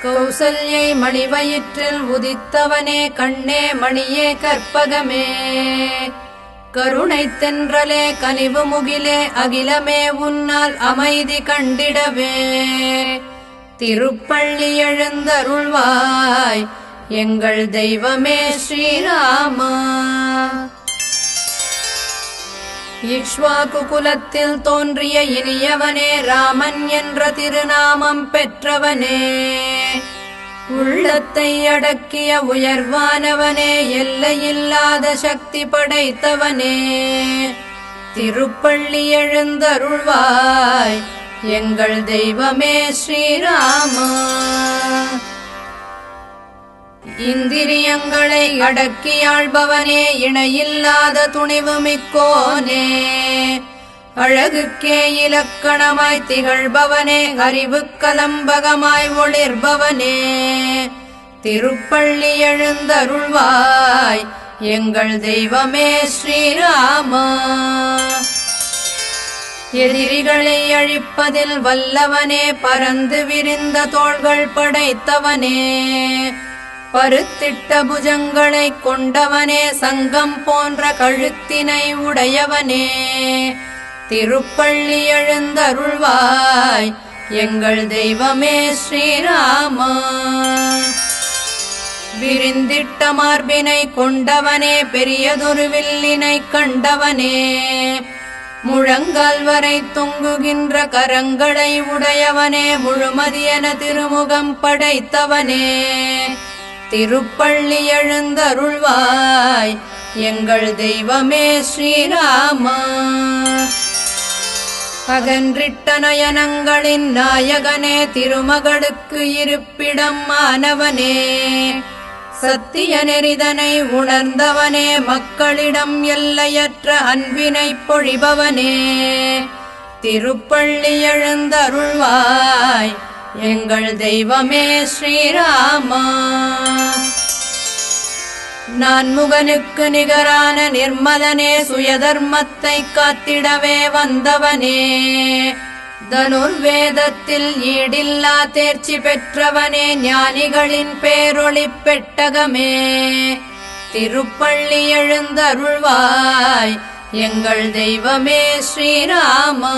கௌசல்யை மணிவயிற்றில் உதித்தவனே கண்ணே மணியே கற்பகமே கருணை தென்றலே கனிவு முகிலே அகிலமே உன்னால் அமைதி கண்டிடவே திருப்பள்ளி எழுந்தருள்வாய் எங்கள் தெய்வமே ஸ்ரீராமா இக்ஷ்வாகு குலத்தில் தோன்றிய இனியவனே ராமன் என்ற திருநாமம் பெற்றவனே உள்ளத்தை அடக்கிய உயர்வானவனே எல்லையில்லாத சக்தி படைத்தவனே திருப்பள்ளி எழுந்தருள்வாய் எங்கள் தெய்வமே ஸ்ரீராமா இந்திரியங்களை அடக்கியாள்பவனே இணையில்லாத துணிவு மிக்கோனே அழகுக்கே இலக்கணமாய் திகழ்பவனே அறிவு கலம்பகமாய் ஒளிர்பவனே திருப்பள்ளி எழுந்தருள்வாய் எங்கள் தெய்வமே ஸ்ரீராமா எதிரிகளை அழிப்பதில் வல்லவனே பறந்து விரிந்த தோள்கள் படைத்தவனே பருத்திட்ட புஜங்களை கொண்டவனே சங்கம் போன்ற கழுத்தினை உடையவனே திருப்பள்ளி எழுந்தருள்வாய் எங்கள் தெய்வமே ஸ்ரீராமா விரிந்திட்ட மார்பினை கொண்டவனே பெரியதொரு வில்லினை கண்டவனே முழங்கால் வரை தொங்குகின்ற கரங்களை உடையவனே முழுமதியன திருமுகம் படைத்தவனே திருப்பள்ளி எழுந்தருள்வாய் எங்கள் தெய்வமே ஸ்ரீராமா அகன்றிட்ட நயனங்களின் நாயகனே திருமகளுக்கு இருப்பிடம் ஆனவனே சத்திய நெறிதனை உணர்ந்தவனே மக்களிடம் எல்லையற்ற அன்பினை பொழிபவனே திருப்பள்ளி எழுந்தருள்வாய் எங்கள் தெய்வமே ஸ்ரீராமா நான் முகனுக்கு நிகரான நிர்மலனே சுயதர்மத்தை காத்திடவே வந்தவனே தனுர்வேதத்தில் ஈடில்லா தேர்ச்சி பெற்றவனே ஞானிகளின் பேரொளி பெட்டகமே திருப்பள்ளி எழுந்தருள்வாய் எங்கள் தெய்வமே ஸ்ரீராமா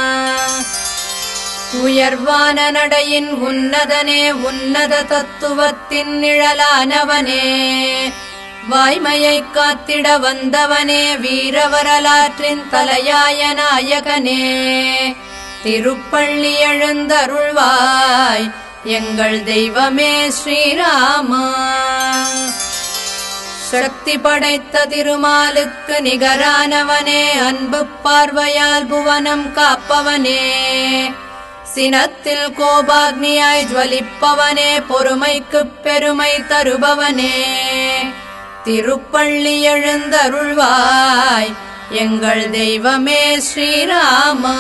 உயர்வான நடையின் உன்னதனே உன்னத தத்துவத்தின் நிழலானவனே வாய்மையை காத்திட வந்தவனே வீரவரலாற்றின் தலையாய நாயகனே திருப்பள்ளி எழுந்தருள்வாய் எங்கள் தெய்வமே ஸ்ரீராமா சக்தி படைத்த திருமாலுக்கு நிகரானவனே அன்பு பார்வையால் புவனம் காப்பவனே சினத்தில் கோபாக்னியாய் ஜுவலிப்பவனே பொறுமைக்குப் பெருமை தருபவனே திருப்பள்ளி எழுந்தருள்வாய் எங்கள் தெய்வமே ஸ்ரீராமா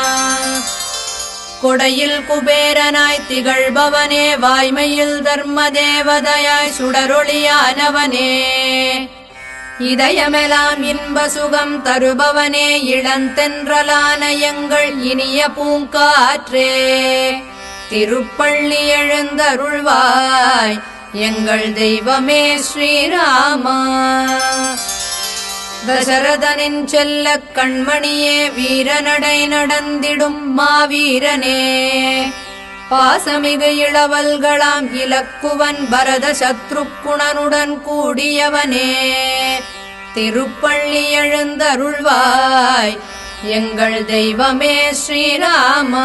கொடையில் குபேரனாய் திகழ்பவனே வாய்மையில் தர்ம தேவதையாய் சுடரொளியானவனே இதயமெலாம் இன்ப சுகம் தருபவனே இளந்தென்றலான எங்கள் இனிய பூங்காற்றே திருப்பள்ளி எழுந்தருள்வாய் எங்கள் தெய்வமே ஸ்ரீராமா தசரதனின் செல்ல கண்மணியே வீரநடை நடந்திடும் மாவீரனே பாசமிகு இளவல்களாம் இலக்குவன் பரத சத்ருக்குணனுடன் கூடியவனே திருப்பள்ளி எழுந்தருள்வாய் எங்கள் தெய்வமே ஸ்ரீராமா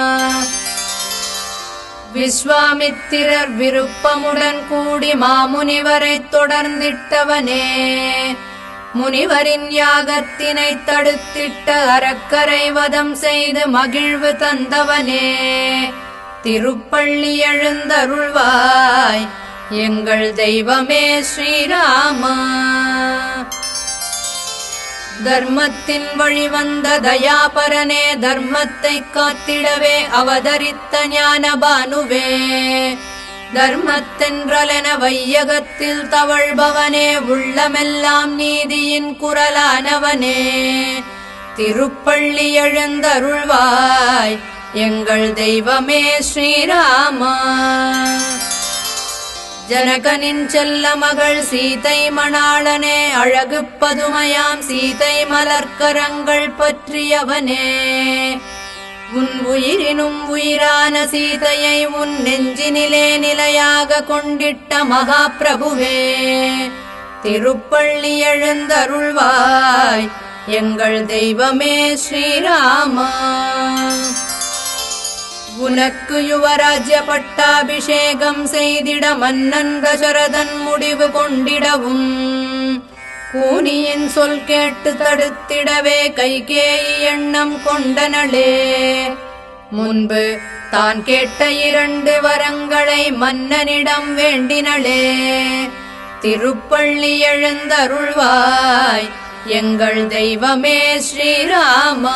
விஸ்வாமித்திரர் விருப்பமுடன் கூடி மாமுனிவரைத் தொடர்ந்திட்டவனே முனிவரின் யாகத்தினை தடுத்திட்ட அறக்கரை வதம் செய்து மகிழ்வு தந்தவனே திருப்பள்ளி எழுந்தருள்வாய் எங்கள் தெய்வமே ஸ்ரீராமா தர்மத்தின் வழி வந்த தயாபரனே தர்மத்தை காத்திடவே அவதரித்த ஞானபானுவே தர்மத்தென்றலென வையகத்தில் தவழ்பவனே உள்ளமெல்லாம் நீதியின் குரலானவனே திருப்பள்ளி எழுந்தருள்வாய் எங்கள் தெய்வமே ஸ்ரீராமா ஜனகனின் செல்ல மகள் சீதை மணாளனே அழகு பதுமையாம் சீதை மலர்க்கரங்கள் பற்றியவனே உன் உயிரினும் உயிரான சீதையை உன் நெஞ்சினிலே நிலையாக கொண்டிட்ட மகாபிரபுவே திருப்பள்ளி எழுந்தருள்வாய் எங்கள் தெய்வமே ஸ்ரீராமா உனக்கு யுவராஜ்ய பட்டாபிஷேகம் செய்திட மன்னன் தசரதன் முடிவு கொண்டிடவும் கூனியின் சொல் கேட்டு தடுத்திடவே கைகேயி எண்ணம் கொண்டனளே முன்பு தான் கேட்ட இரண்டு வரங்களை மன்னனிடம் வேண்டினளே திருப்பள்ளி எழுந்தருள்வாய் எங்கள் தெய்வமே ஸ்ரீராமா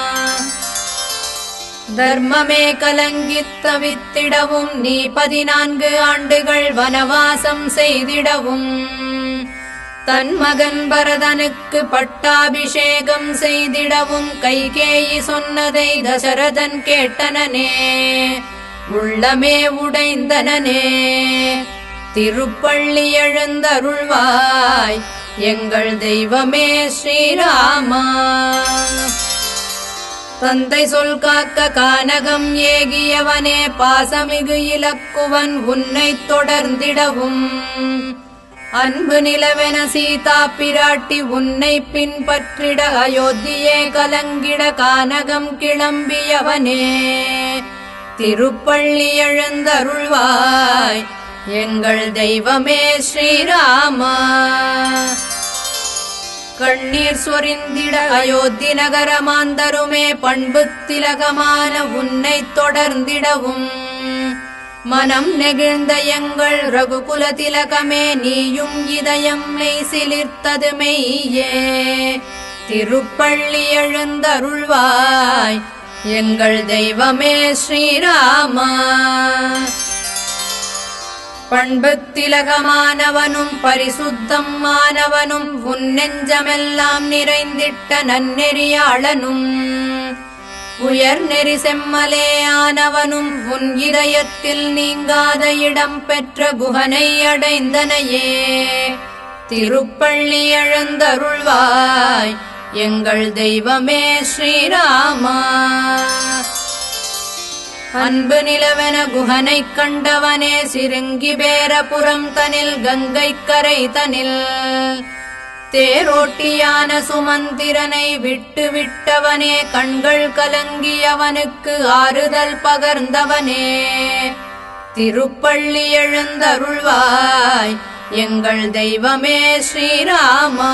தர்மமே கலங்கித் தவித்திடவும் நீ பதினான்கு ஆண்டுகள் வனவாசம் செய்திடவும் தன் மகன் பரதனுக்கு பட்டாபிஷேகம் செய்திடவும் கைகேயி சொன்னதை தசரதன் கேட்டனனே உள்ளமே உடைந்தனனே திருப்பள்ளி எழுந்தருள்வாய் எங்கள் தெய்வமே ஸ்ரீராமா தந்தை சொல் காக்க கானகம் ஏகியவனே பாசமிகு இலக்குவன் உன்னை தொடர்ந்திடவும் அன்பு நிலவென சீதா பிராட்டி உன்னை பின்பற்றிட அயோத்தியே கலங்கிட கானகம் கிளம்பியவனே திருப்பள்ளி எழுந்தருள்வாய் எங்கள் தெய்வமே ஸ்ரீராமா கண்ணீர் சொரிந்திட அயோத்தி நகரமாந்தருமே பண்பு திலகமான உன்னை தொடர்ந்திடவும் மனம் நெகிழ்ந்த எங்கள் ரகுகுல திலகமே நீயும் இதயம் மெய் சிலிர்த்தது மெய்யே திருப்பள்ளி எழுந்தருள்வாய் எங்கள் தெய்வமே ஸ்ரீராமா பண்பு திலகமானவனும் பரிசுத்தம் மானவனும் உன் நெஞ்சமெல்லாம் நிறைந்திட்ட நன்னெறியாளனும் உயர் நெறி செம்மலே ஆனவனும் உன் இதயத்தில் நீங்காத இடம் பெற்ற குகனை அடைந்தனையே திருப்பள்ளி எழுந்தருள்வாய் எங்கள் தெய்வமே ஸ்ரீராமா அன்பு நிலவென குகனை கண்டவனே சிறுங்கி பேரபுரம் தனில் கங்கை கரை தனில் தேரோட்டியான சுமந்திரனை விட்டு விட்டவனே கண்கள் கலங்கியவனுக்கு ஆறுதல் பகர்ந்தவனே திருப்பள்ளி எழுந்தருள்வாய் எங்கள் தெய்வமே ஸ்ரீராமா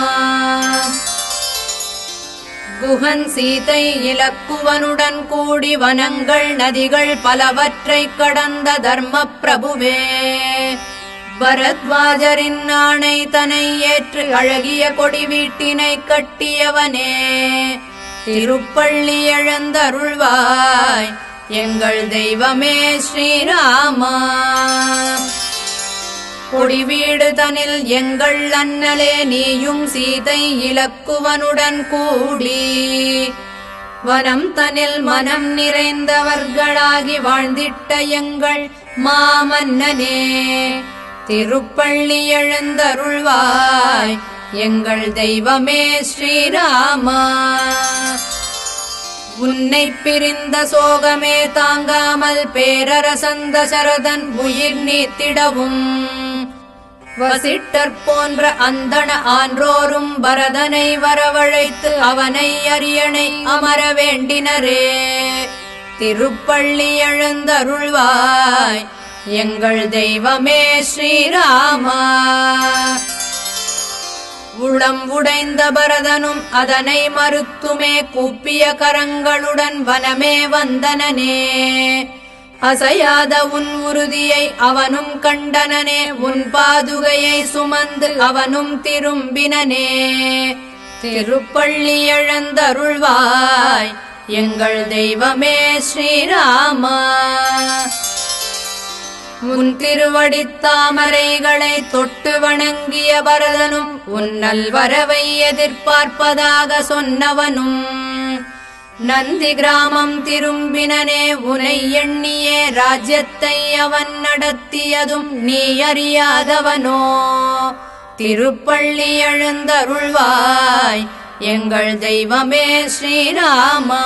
குகன் சீதை இலக்குவனுடன் கூடி வனங்கள் நதிகள் பலவற்றைக் கடந்த தர்ம பிரபுவே பரத்வாஜரின் ஆணை தனை ஏற்று அழகிய கொடி வீட்டினை கட்டியவனே திருப்பள்ளி எழுந்தருள்வாய் எங்கள் தெய்வமே ஸ்ரீராமா கொடி வீடு தனில் எங்கள் அண்ணலே நீயும் சீதை இலக்குவனுடன் கூடி வனம் தனில் மனம் நிறைந்தவர்களாகி வாழ்ந்திட்ட எங்கள் மாமன்னனே திருப்பள்ளி எழுந்தருள்வாய் எங்கள் தெய்வமே ஸ்ரீராமா உன்னை பிரிந்த சோகமே தாங்காமல் பேரரசந்த சரதன் உயிர் நீத்திடவும் வசிட்டர் போன்ற அந்தண ஆன்றோரும் பரதனை வரவழைத்து அவனை அரியணை அமர வேண்டினரே திருப்பள்ளி எழுந்தருள்வாய் எங்கள் தெய்வமே ஸ்ரீராமா உளம் உடைந்த பரதனும் அதனை மறுத்துமே கூப்பிய கரங்களுடன் வனமே வந்தனனே அசையாத உன் உறுதியை அவனும் கண்டனனே உன் பாதுகையை சுமந்து அவனும் திரும்பினனே திருப்பள்ளி எழுந்தருள்வாய் எங்கள் தெய்வமே ஸ்ரீராமா உன் திருவடித் தாமரைகளை தொட்டு வணங்கிய பரதனும் உன் நல்வரவை எதிர்பார்ப்பதாக சொன்னவனும் நந்தி கிராமம் திரும்பினனே உனை எண்ணியே ராஜ்யத்தை அவன் நடத்தியதும் நீ அறியாதவனோ திருப்பள்ளி எழுந்தருள்வாய் எங்கள் தெய்வமே ஸ்ரீராமா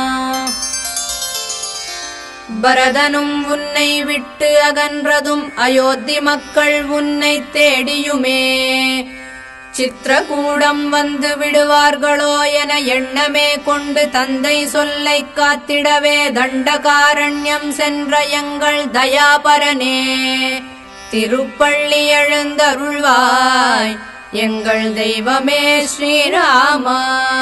பரதனும் உன்னை விட்டு அகன்றதும் அயோத்தி மக்கள் உன்னை தேடியுமே சித்திரகூடம் வந்து விடுவார்களோ என எண்ணமே கொண்டு தந்தை சொல்லை காத்திடவே தண்டகாரண்யம் சென்ற எங்கள் தயாபரனே திருப்பள்ளி எழுந்தருள்வாய் எங்கள் தெய்வமே ஸ்ரீராமா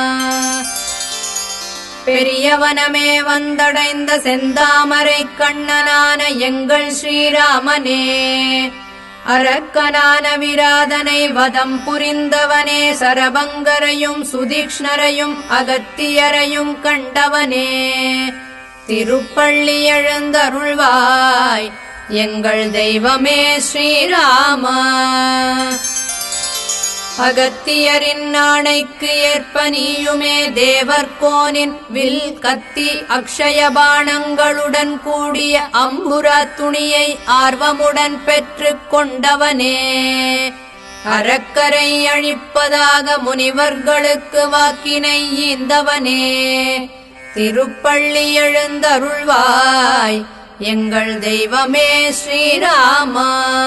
பெரியவனமே வந்தடைந்த செந்தாமரை கண்ணனான எங்கள் ஸ்ரீராமனே அரக்கனான விராதனை வதம் புரிந்தவனே சரபங்கரையும் சுதீக்ஷ்ணரையும் அகத்தியரையும் கண்டவனே திருப்பள்ளி எழுந்தருள்வாய் எங்கள் தெய்வமே ஸ்ரீராமா அகத்தியரின் ஆணைக்கு ஏற்ப நீயுமே தேவர்கோனின் வில் கத்தி அக்ஷய பாணங்களுடன் கூடிய அம்புரா துணியை ஆர்வமுடன் பெற்றுக் கொண்டவனே அறக்கரை அழிப்பதாக முனிவர்களுக்கு வாக்கினை ஈந்தவனே திருப்பள்ளி எழுந்தருள்வாய் எங்கள் தெய்வமே ஸ்ரீராமா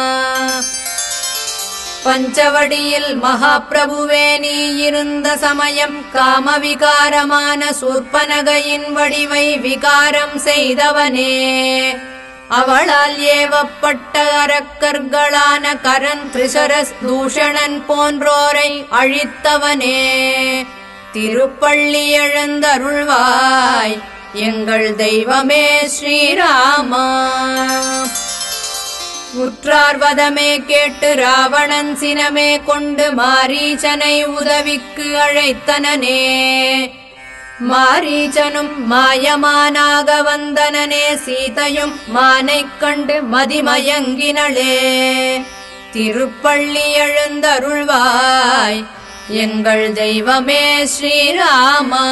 பஞ்சவடியில் மகாபிரபுவே நீ இருந்த சமயம் காமவிகாரமான சூர்பனகையின் வடிவை விகாரம் செய்தவனே அவளால் ஏவப்பட்ட அரக்கர்களான கரன் திரிசரஸ் தூஷணன் போன்றோரை அழித்தவனே திருப்பள்ளி எழுந்தருள்வாய் எங்கள் தெய்வமே ஸ்ரீராமா உற்றார்வதமே கேட்டு ராவணன் சினமே கொண்டு மாரீச்சனை உதவிக்கு அழைத்தனனே மாரீச்சனும் மாயமானாக வந்தனனே சீதையும் மானைக் கண்டு மதிமயங்கினளே திருப்பள்ளி எழுந்தருள்வாய் எங்கள் தெய்வமே ஸ்ரீராமா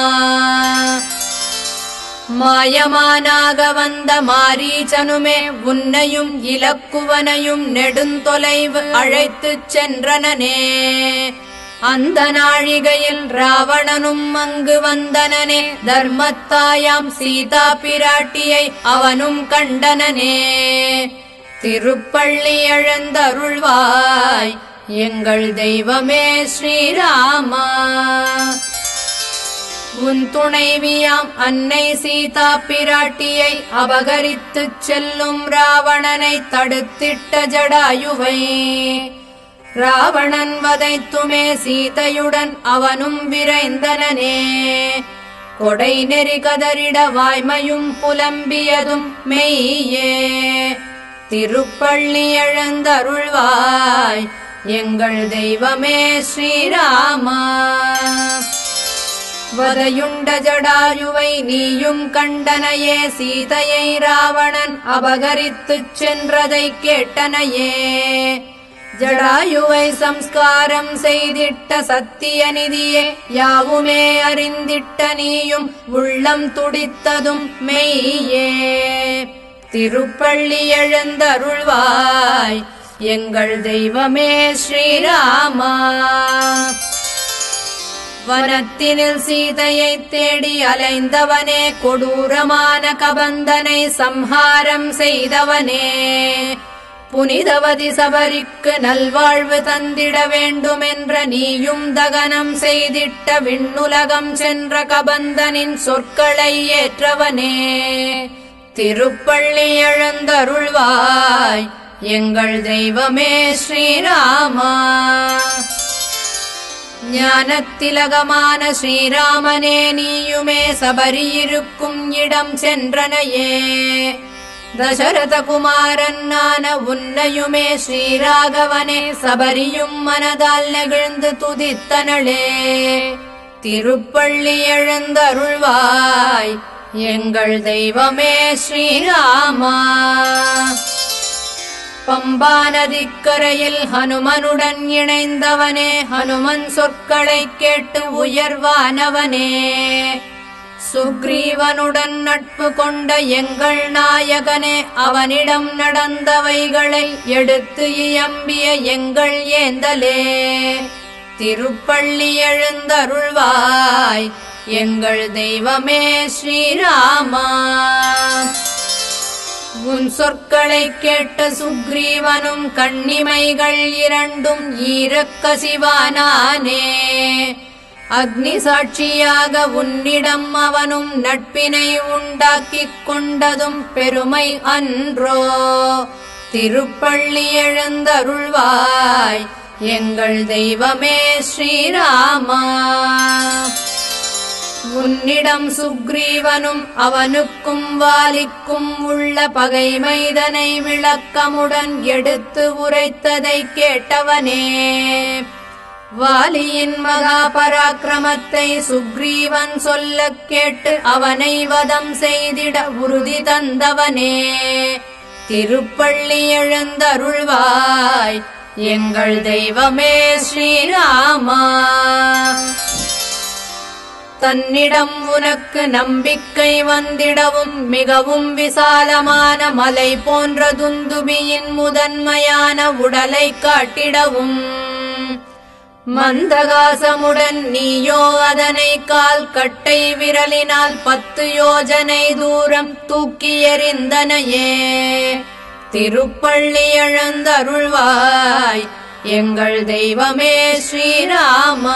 மாயமானாக வந்த மாரீச்சனுமே உன்னையும் இலக்குவனையும் நெடுந்தொலைவு அழைத்துச் சென்றனனே அந்த நாழிகையில் ராவணனும் அங்கு வந்தனனே தர்மத்தாயாம் சீதா பிராட்டியை அவனும் கண்டனனே திருப்பள்ளி எழுந்தருள்வாய் எங்கள் தெய்வமே ஸ்ரீராமா உன் துணைவியாம் அன்னை சீதா பிராட்டியை அபகரித்துச் செல்லும் ராவணனை தடுத்திட்ட ஜடாயுவை ராவணன் வதைத்துமே சீதையுடன் அவனும் விரைந்தனனே கொடை நெறி கதறிட வாய்மையும் புலம்பியதும் மெய்யே திருப்பள்ளி எழுந்தருள்வாய் எங்கள் தெய்வமே ஸ்ரீராமா வதையுண்ட ஜடாயுவை நீயும் கண்டனையே சீதையை ராவணன் அபகரித்துச் சென்றதை கேட்டனையே ஜடாயுவை சம்ஸ்காரம் செய்திட்ட சத்திய நிதியே யாவுமே அறிந்திட்ட நீயும் உள்ளம் துடித்ததும் மெய்யே திருப்பள்ளி எழுந்தருள்வாய் எங்கள் தெய்வமே ஸ்ரீராமா வனத்தினில் சீதையை தேடி அலைந்தவனே கொடூரமான கபந்தனை சம்ஹாரம் செய்தவனே புனிதவதி சபரிக்கு நல்வாழ்வு தந்திட வேண்டுமென்ற நீயும் தகனம் செய்திட்ட விண்ணுலகம் சென்ற கபந்தனின் சொற்களை ஏற்றவனே திருப்பள்ளி எழுந்தருள்வாய் எங்கள் தெய்வமே ஸ்ரீராமா ஞானத்திலகமான ஸ்ரீராமனே நீயுமே சபரியிருக்கும் இடம் சென்றனையே தசரத குமாரன்னான உன்னையுமே ஸ்ரீராகவனே சபரியும் மனதால் நெகிழ்ந்து துதித்தனளே திருப்பள்ளி எழுந்தருள்வாய் எங்கள் தெய்வமே ஸ்ரீராமா பம்பா நதிக்கரையில் ஹனுமனுடன் இணைந்தவனே ஹனுமன் சொற்களைக் கேட்டு உயர்வானவனே சுக்ரீவனுடன் நட்பு கொண்ட எங்கள் நாயகனே அவனிடம் நடந்தவைகளை எடுத்து இயம்பிய எங்கள் ஏந்தலே திருப்பள்ளி எழுந்தருள்வாய் எங்கள் தெய்வமே ஸ்ரீராமா உன் சொற்களை கேட்ட சுக்ரீவனும் கண்ணிமைகள் இரண்டும் ஈரக்கசிவானானே அக்னி சாட்சியாக உன்னிடம் அவனும் நட்பினை உண்டாக்கிக் கொண்டதும் பெருமை அன்றோ திருப்பள்ளி எழுந்தருள்வாய் எங்கள் தெய்வமே ஸ்ரீராமா உன்னிடம் சுக்ரீவனும் அவனுக்கும் வாலிக்கும் உள்ள பகைமைதனை விளக்கமுடன் எடுத்து உரைத்ததை கேட்டவனே வாலியின் மகா பராக்கிரமத்தை சுக்ரீவன் சொல்லக் கேட்டு அவனை வதம் செய்திட உறுதி தந்தவனே திருப்பள்ளி எழுந்தருள்வாய் எங்கள் தெய்வமே ஸ்ரீராமா தன்னிடம் உனக்கு நம்பிக்கை வந்திடவும் மிகவும் விசாலமான மலை போன்ற துந்துபியின் முதன்மையான உடலை காட்டிடவும் மந்தகாசமுடன் நீயோ அதனை கால் கட்டை விரலினால் பத்து யோஜனை தூரம் தூக்கி எறிந்தனையே திருப்பள்ளி எழுந்தருள்வாய் எங்கள் தெய்வமே ஸ்ரீராமா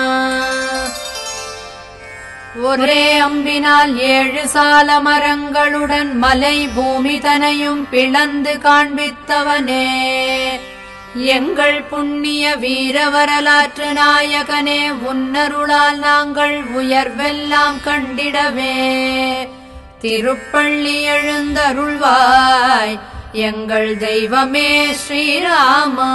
ஒரே அம்பினால் ஏழு சால மரங்களுடன் மலை பூமி தனையும் பிளந்து காண்பித்தவனே எங்கள் புண்ணிய வீர வரலாற்று நாயகனே உன்னருளால் நாங்கள் உயர்வெல்லாம் கண்டிடவே திருப்பள்ளி எழுந்தருள்வாய் எங்கள் தெய்வமே ஸ்ரீராமா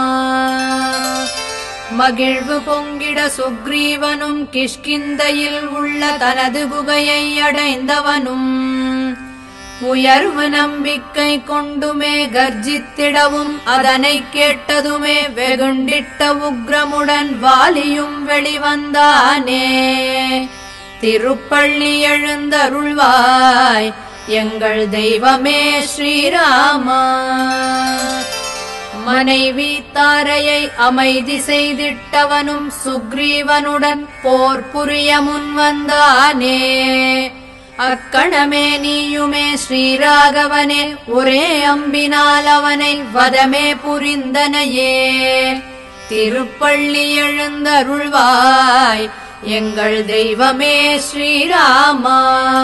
மகிழ்வு பொங்கிட சுக்ரீவனும் கிஷ்கிந்தையில் உள்ள தனது குகையை அடைந்தவனும் உயர்வு நம்பிக்கை கொண்டுமே கர்ஜித்திடவும் அதனை கேட்டதுமே வெகுண்டிட்ட உக்ரமுடன் வாலியும் வெளிவந்தானே திருப்பள்ளி எழுந்தருள்வாய் எங்கள் தெய்வமே ஸ்ரீராமா மனைவி தாரையை அமைதி செய்திட்டவனும் சுக்ரீவனுடன் போர் புரிய முன் வந்தானே அக்கணமே நீயுமே ஸ்ரீராகவனே ஒரே அம்பினால் அவனை வதமே புரிந்தனையே திருப்பள்ளி எழுந்தருள்வாய் எங்கள் தெய்வமே ஸ்ரீராமா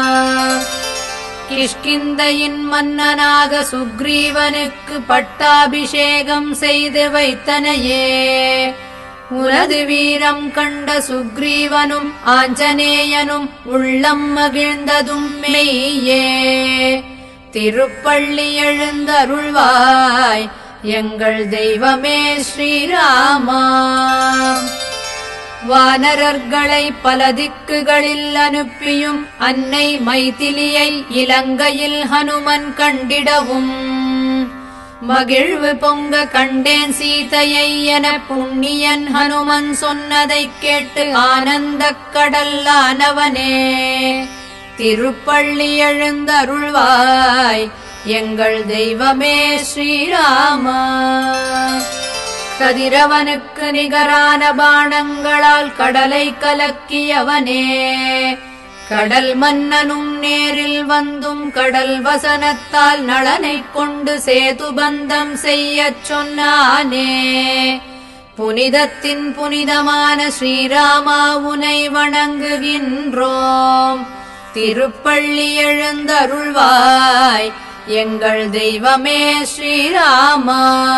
கிஷ்கிந்தையின் மன்னனாக சுக்ரீவனுக்கு பட்டாபிஷேகம் செய்து வைத்தனையே உனது வீரம் கண்ட சுக்ரீவனும் ஆஞ்சநேயனும் உள்ளம் மகிழ்ந்ததும் மெய்யே திருப்பள்ளி எழுந்தருள்வாய் எங்கள் தெய்வமே ஸ்ரீராமா வானரர்களை பல திக்குகளில் அனுப்பியும் அன்னை மைதிலியை இலங்கையில் ஹனுமன் கண்டிடவும் மகிழ்வு பொங்க கண்டேன் சீதையை என புண்ணியன் ஹனுமன் சொன்னதைக் கேட்டு ஆனந்தக் கடல்லானவனே திருப்பள்ளி எழுந்தருள்வாய் எங்கள் தெய்வமே ஸ்ரீராமா கதிரவனுக்கு நிகரான பாணங்களால் கடலை கலக்கியவனே கடல் மன்னனும் நேரில் வந்தும் கடல் வசனத்தால் நளனைக் கொண்டு சேதுபந்தம் செய்யச் சொன்னானே புனிதத்தின் புனிதமான ஸ்ரீராமா உனை வணங்குகின்றோம் திருப்பள்ளி எழுந்தருள்வாய் எங்கள் தெய்வமே ஸ்ரீராமா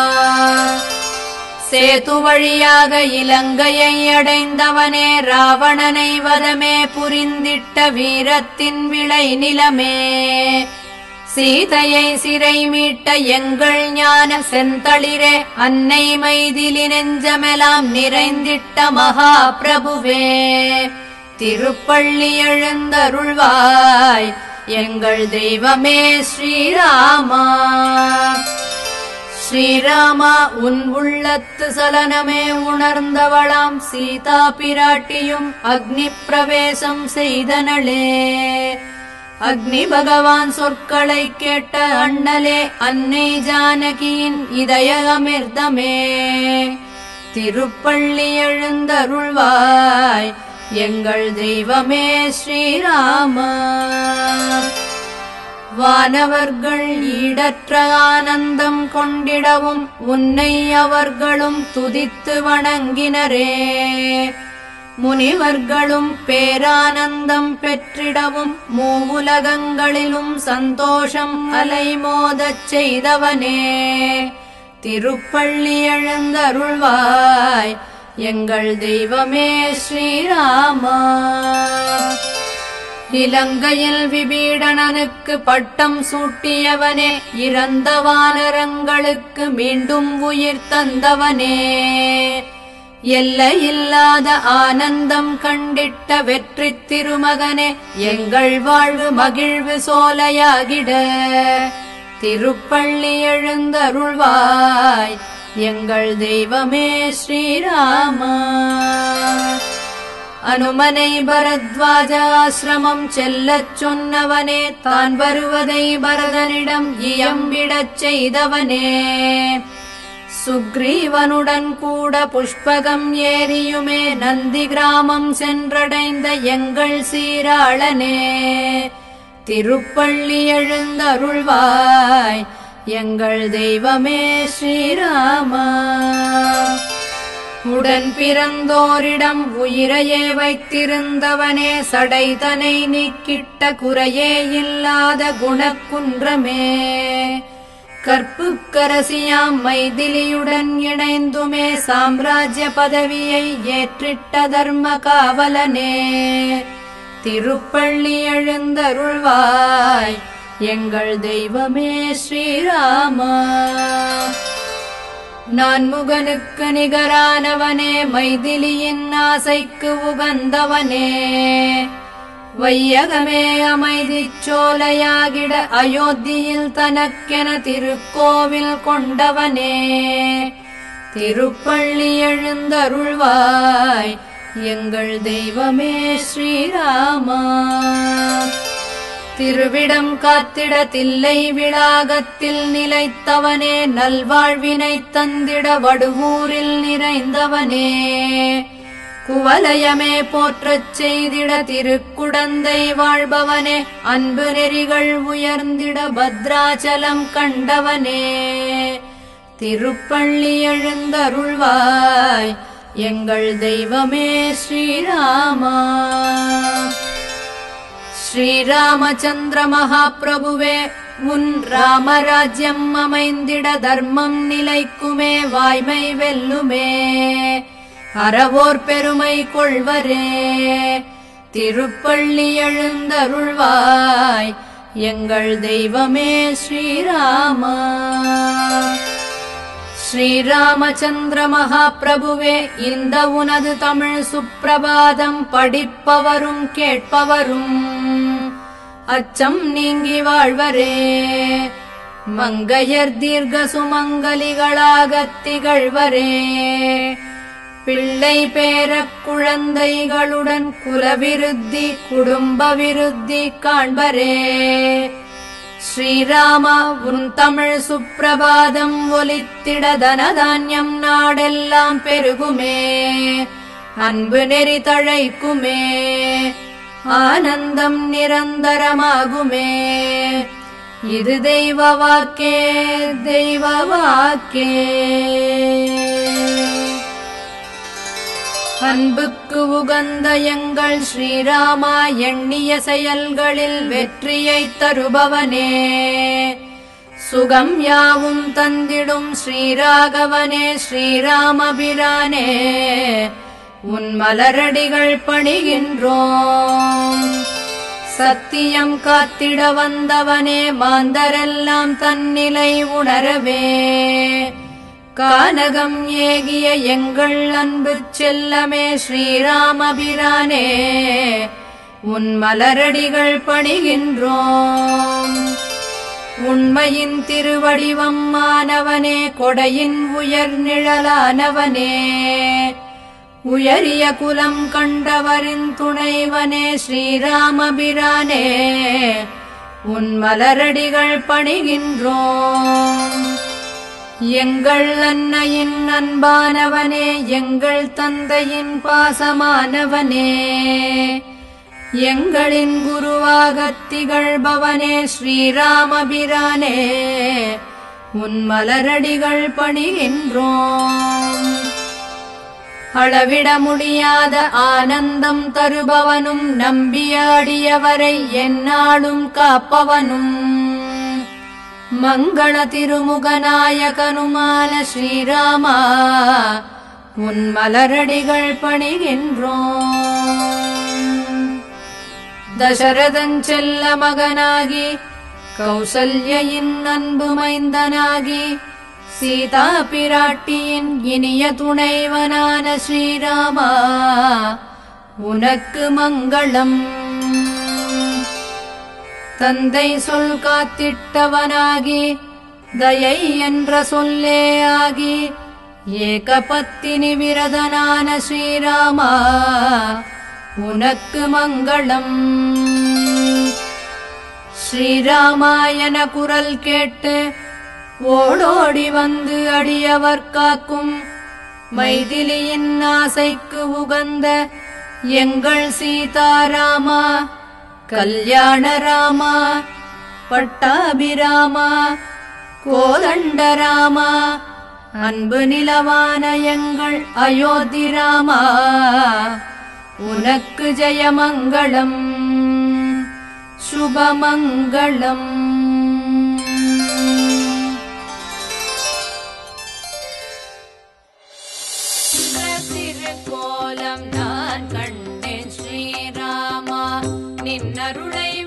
சேது வழியாக இலங்கையை அடைந்தவனே ராவணனை வதமே புரிந்திட்ட வீரத்தின் விளை நிலமே சீதையை சிறை மீட்ட எங்கள் ஞான செந்தளிரே அன்னை மைதிலி நெஞ்சமெலாம் நிறைந்திட்ட மகா பிரபுவே திருப்பள்ளி எழுந்தருள்வாய் எங்கள் தெய்வமே ஸ்ரீராமா ஸ்ரீராம ஸ்ரீராமா உன் உள்ளத்து சலனமே உணர்ந்தவளாம் சீதா பிராட்டியும் அக்னி பிரவேசம் செய்தனளே அக்னி பகவான் சொற்களை கேட்ட அண்ணலே அன்னை ஜானகியின் இதய அமிர்தமே திருப்பள்ளி எழுந்தருள்வாய் எங்கள் தெய்வமே ஸ்ரீராமா வானவர்கள் ஈடற்ற ஆனந்தம் கொண்டிடவும் உன்னை அவர்களும் துதித்து வணங்கினரே முனிவர்களும் பேரானந்தம் பெற்றிடவும் மூவுலகங்களிலும் சந்தோஷம் அலைமோதச் செய்தவனே திருப்பள்ளி எழுந்தருள்வாய் எங்கள் தெய்வமே ஸ்ரீராமா இலங்கையில் விபீடணனுக்கு பட்டம் சூட்டியவனே இறந்த வானரங்களுக்கு மீண்டும் உயிர் தந்தவனே எல்லையில்லாத ஆனந்தம் கண்டிட்ட வெற்றி திருமகனே எங்கள் வாழ்வு மகிழ்வு சோலையாகிட திருப்பள்ளி எழுந்தருள்வாய் எங்கள் தெய்வமே ஸ்ரீராமா அனுமனை பரத்வாஜ ஆசிரமம் செல்லச் சொன்னவனே தான் வருவதை பரதனிடம் இயம்பிடச் செய்தவனே சுக்ரீவனுடன் கூட புஷ்பகம் ஏறியுமே நந்தி கிராமம் சென்றடைந்த எங்கள் சீராளனே திருப்பள்ளி எழுந்தருள்வாய் எங்கள் தெய்வமே ஸ்ரீராமா உடன் பிறந்தோரிடம் உயிரையே வைத்திருந்தவனே சடைதனை நீக்கிட்ட குறையே இல்லாத குணக்குன்றமே கற்புக்கரசியாம் மைதிலியுடன் இணைந்துமே சாம்ராஜ்ய பதவியை ஏற்றிட்ட தர்ம காவலனே திருப்பள்ளி எழுந்தருள்வாய் எங்கள் தெய்வமே ஸ்ரீராமா நான்முகனுக்கு நிகரானவனே மைதிலியின் ஆசைக்கு உகந்தவனே வையகமே அமைதி சோலையாகிட அயோத்தியில் தனக்கென திருக்கோவில் கொண்டவனே திருப்பள்ளி எழுந்தருள்வாய் எங்கள் தெய்வமே ஸ்ரீராமா திருவிடம் காத்திட தில்லை விளாகத்தில் நிலைத்தவனே நல்வாழ்வினை தந்திட வடுவூரில் நிறைந்தவனே குவலயமே போற்றச் செய்திட திருக்குடந்தை வாழ்பவனே அன்பு நெறிகள் உயர்ந்திட பத்ராச்சலம் கண்டவனே திருப்பள்ளி எழுந்தருள்வாய் எங்கள் தெய்வமே ஸ்ரீராமா ஸ்ரீராமச்சந்திர மகாபிரபுவே உன் ராமராஜ்யம் அமைந்திட தர்மம் நிலைக்குமே வாய்மை வெல்லுமே அறவோர் பெருமை கொள்வரே திருப்பள்ளி எழுந்தருள்வாய் எங்கள் தெய்வமே ஸ்ரீராமா ஸ்ரீராமச்சந்திர மகாபிரபுவே இந்த உனது தமிழ் சுப்பிரபாதம் படிப்பவரும் கேட்பவரும் அச்சம் நீங்கி வாழ்வரே மங்கையர் தீர்க்க சுமங்கலிகளாகத் திகழ்வரே பிள்ளை பேரக் குழந்தைகளுடன் குலவிருத்தி குடும்ப விருத்தி காண்பரே ஸ்ரீராமா உன் தமிழ் சுப்பிரபாதம் ஒலித்திட தனதான்யம் நாடெல்லாம் பெருகுமே அன்பு நெறி தழைக்குமே ஆனந்தம் நிரந்தரமாகுமே இது தெய்வ வாக்கே தெய்வ வாக்கே அன்புக்கு உகந்த எங்கள் ஸ்ரீராமா எண்ணிய செயல்களில் வெற்றியை தருபவனே சுகம் யாவும் தந்திடும் ஸ்ரீராகவனே ஸ்ரீராமபிரானே உன் மலரடிகள் பணிகின்றோம் சத்தியம் காத்திட வந்தவனே மாந்தரெல்லாம் தன்னிலை உணரவே கானகம் ஏகிய எங்கள் அன்பு செல்லமே ஸ்ரீராமபிரானே உன் மலரடிகள் பணிகின்றோம் உண்மையின் திருவடிவம் மானவனே கொடையின் உயர் நிழலானவனே உயரிய குலம் கண்டவரின் துணைவனே ஸ்ரீராமபிரானே உன் மலரடிகள் பணிகின்றோம் எங்கள் அன்னையின் அன்பானவனே எங்கள் தந்தையின் பாசமானவனே எங்களின் குருவாகத் திகழ்பவனே ஸ்ரீராமபிரானே உன் மலரடிகள் பணிகின்றோம் அளவிட முடியாத ஆனந்தம் தருபவனும் நம்பியாடியவரை எந்நாளும் காப்பவனும் மங்கள திருமுகநாயகனுமான ஸ்ரீராமா உன் மலரடிகள் பணிகின்றோம் தசரதன் செல்ல மகனாகி கௌசல்யின் அன்பு மைந்தனாகி சீதா பிராட்டியின் இனிய துணைவனான ஸ்ரீராமா உனக்கு மங்களம் தந்தை சொல் காத்திட்டவனாகி தயை என்ற சொல்லே ஆகி ஏகபத்தினி விரதனான ஸ்ரீராமா உனக்கு மங்களம் ஸ்ரீராமாயண குரல் கேட்டு ஓடோடி வந்து அடியவர் காக்கும் மைதிலியின் ஆசைக்கு உகந்த எங்கள் சீதாராமா கல்யாணராமா பட்டாபிராமா கோதண்டராமா அன்பு நிலவான எங்கள் அயோத்திராமா உனக்கு ஜெயமங்களம் சுபமங்களம் திருக்கோலம் நான் கண்டேன் ஸ்ரீராமா நின்னருளை